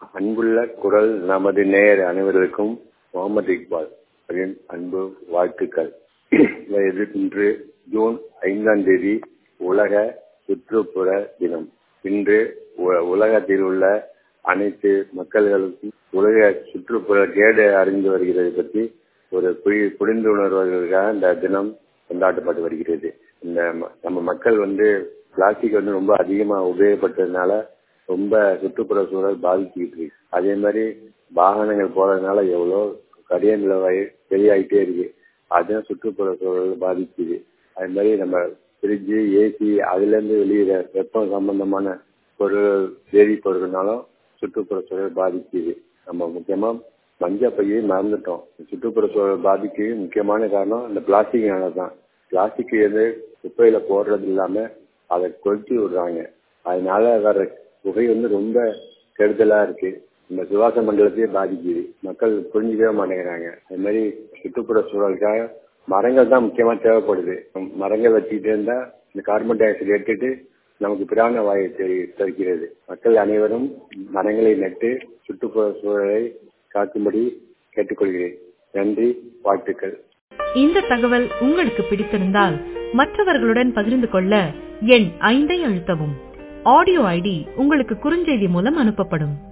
அன்புள்ள குரல் நமது நேயர் அனைவருக்கும் முகமது இக்பால் அவரின் அன்பு வாழ்த்துக்கள் இது இன்று ஜூன் ஐந்தாம் தேதி உலக சுற்றுப்புற தினம் இன்று உ- உலகத்தில் உள்ள அனைத்து மக்கள்களுக்கும் உலக சுற்றுப்புற கேடு அறிந்து வருகிறது பற்றி ஒரு புரி- புரிந்துணர்வதற்காக இந்த தினம் கொண்டாடப்பட்டு வருகிறது இந்த ம- நம்ம மக்கள் வந்து பிளாஸ்டிக் வந்து ரொம்ப அதிகமா உபயோகப்பட்டதுனால ரொம்ப சுற்றுப்புற சூழல் பாதிச்சுக்கிட்டு இருக்கு அதே மாதிரி வாகனங்கள் போறதுனால எவ்வளோ கரியன்ல வெளியாகிட்டே இருக்கு அதுவும் சுற்றுப்புற சூழல் பாதிக்குது அது மாதிரி நம்ம ஃப்ரிட்ஜு ஏசி அதுல இருந்து வெளியிற வெப்பம் சம்பந்தமான பொருள் வேதி பொருள்னாலும் சுற்றுப்புற சூழல் பாதிக்குது நம்ம முக்கியமா மஞ்சள் பையை மறந்துட்டோம் சுற்றுப்புற சூழல் பாதிக்கு முக்கியமான காரணம் இந்த பிளாஸ்டிக்னால தான் பிளாஸ்டிக் வந்து குப்பையில போடுறது இல்லாம அதை கொளுத்தி விடுறாங்க அதனால வர புகை வந்து ரொம்ப கெடுதலா இருக்கு இந்த சுவாச மண்டலத்தையே பாதிக்குது மக்கள் புரிஞ்சுக்கவே மாட்டேங்கிறாங்க அது மாதிரி சுற்றுப்புற சூழலுக்காக மரங்கள் தான் முக்கியமா தேவைப்படுது மரங்கள் வச்சுக்கிட்டே இருந்தா இந்த கார்பன் டை ஆக்சைடு எடுத்துட்டு நமக்கு பிராண வாயு தெரி- தருகிறது மக்கள் அனைவரும் மரங்களை நட்டு சுற்றுப்புற சூழலை காக்கும்படி கேட்டுக்கொள்கிறேன் நன்றி வாழ்த்துக்கள் இந்த தகவல் உங்களுக்கு பிடித்திருந்தால் மற்றவர்களுடன் பகிர்ந்து கொள்ள எண் ஐந்தை அழுத்தவும் ஆடியோ ஐடி உங்களுக்கு குறுஞ்செய்தி மூலம் அனுப்பப்படும்